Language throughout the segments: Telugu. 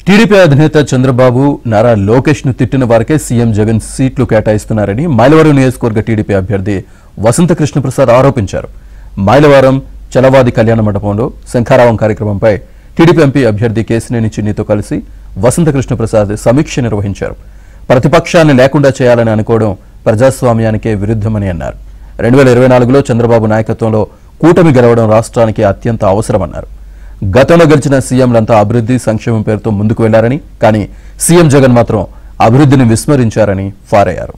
టీడీపీ అధినేత చంద్రబాబు నారా లోకేష్ ను తిట్టిన వారికే సీఎం జగన్ సీట్లు కేటాయిస్తున్నారని మైలవరం నియోజకవర్గ టీడీపీ అభ్యర్థి వసంత కృష్ణప్రసాద్ ఆరోపించారు మైలవరం చలవాది కళ్యాణ మండపంలో శంఖారావం కార్యక్రమంపై టీడీపీ ఎంపీ అభ్యర్థి కేసినేని చిన్నితో కలిసి వసంత కృష్ణప్రసాద్ సమీక్ష నిర్వహించారు ప్రతిపక్షాన్ని లేకుండా చేయాలని అనుకోవడం ప్రజాస్వామ్యానికే విరుద్ధమని అన్నారు రెండు వేల ఇరవై నాలుగులో చంద్రబాబు నాయకత్వంలో కూటమి గెలవడం రాష్ట్రానికి అత్యంత అవసరమన్నారు గతంలో గెలిచిన సీఎంలంతా అభివృద్ధి సంక్షేమం పేరుతో ముందుకు వెళ్లారని కానీ సీఎం జగన్ మాత్రం అభివృద్ధిని విస్మరించారని ఫారయ్యారు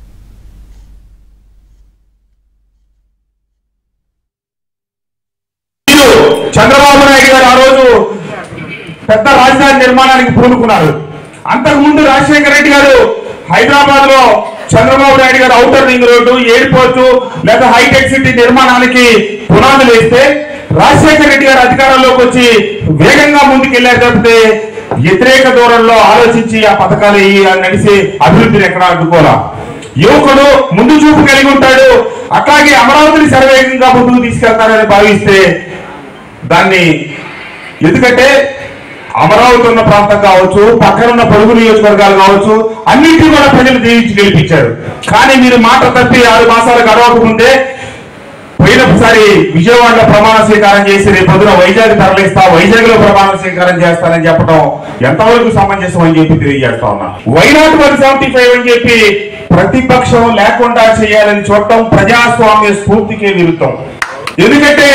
మీరు చంద్రబాబు నాయుడు గారు ఆ రోజు పెద్ద రాజధాని నిర్మాణానికి పూనుకున్నారు అంతకుముందు రాజశేఖర రెడ్డి గారు హైదరాబాద్ లో Chandrababu Naidu garu outer ring road airport లేదా హైటెక్ సిటీ నిర్మాణానికి పునాదులు వేస్తే రాజశేఖర రెడ్డి గారు అధికారంలోకి వచ్చి వేగంగా ముందుకెళ్లారు తప్పితే వ్యతిరేక దూరంలో ఆలోచించి ఆ పథకాలు ఈ నడిసి అభివృద్ధిని ఎక్కడ అడ్డుకోరా యువకుడు ముందు చూపు కలిగి ఉంటాడు అట్లాగే అమరావతిని శరవేగంగా ముందుకు తీసుకెళ్తారని భావిస్తే దాన్ని ఎందుకంటే అమరావతి ఉన్న ప్రాంతం కావచ్చు పక్కన ఉన్న పొరుగు నియోజకవర్గాలు కావచ్చు అన్నింటినీ కూడా ప్రజలు దీవించి గెలిపించారు కానీ మీరు మాట తప్పి ఆరు మాసాలు గడవక ముందే పోయినసారి విజయవాడలో ప్రమాణ స్వీకారం చేసి రేపు పొద్దున వైజాగ్ తరలిస్తా వైజాగ్ లో ప్రమాణ స్వీకారం చేస్తానని చెప్పడం ఎంతవరకు సమంజసం అని చెప్పి తెలియజేస్తా ఉన్నా వైనాట్ వన్ సెవెంటీ ఫైవ్ అని చెప్పి ప్రతిపక్షం లేకుండా చేయాలని చూడటం ప్రజాస్వామ్య స్ఫూర్తికే విరుద్ధం ఎందుకంటే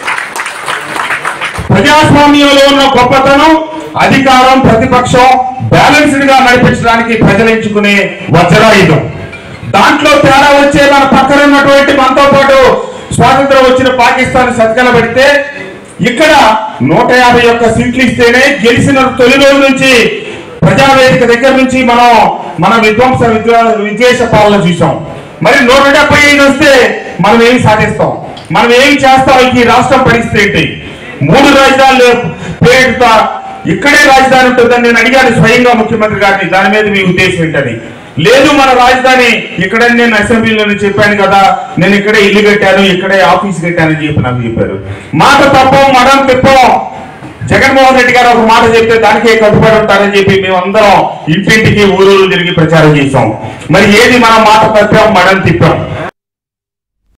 ప్రజాస్వామ్యంలో ఉన్న గొప్పతనం అధికారం ప్రతిపక్షం బ్యాలెన్స్డ్ గా నడిపించడానికి ప్రజలు ఎంచుకునే వజ్రాయుధం దాంట్లో తేడా వచ్చే మన పక్కన ఉన్నటువంటి మనతో పాటు స్వాతంత్రం వచ్చిన పాకిస్తాన్ సత్కల పెడితే ఇక్కడ నూట యాభై ఒక్క సీట్లు ఇస్తేనే గెలిచిన తొలి రోజు నుంచి ప్రజావేదిక దగ్గర నుంచి మనం మన విధ్వంస విద్వా- విద్వేష పాలన చూసాం మరి నూట డెబ్బై ఐదు వస్తే మనం ఏమి సాధిస్తాం మనం ఏమి చేస్తాం ఈ రాష్ట్రం పరిస్థితి ఏంటి మూడు రాజధానులు పేరుతో ఇక్కడే రాజధాని ఉంటుందని నేను అడిగాను స్వయంగా ముఖ్యమంత్రి గారిని దాని మీద మీ ఉద్దేశం ఏంటని లేదు మన రాజధాని ఇక్కడ నేను అసెంబ్లీలో చెప్పాను కదా నేను ఇక్కడే ఇల్లు కట్టాను ఇక్కడే ఆఫీస్ కట్టానని చెప్పి నాకు చెప్పారు మాట తప్పం మడం తిప్పం జగన్మోహన్ రెడ్డి గారు ఒక మాట చెప్తే దానికే కట్టుబడి ఉంటారని చెప్పి మేమందరం ఇంటింటికి ఊరూరు తిరిగి ప్రచారం చేశాం మరి ఏది మనం మాట తప్పాం మడం తిప్పాం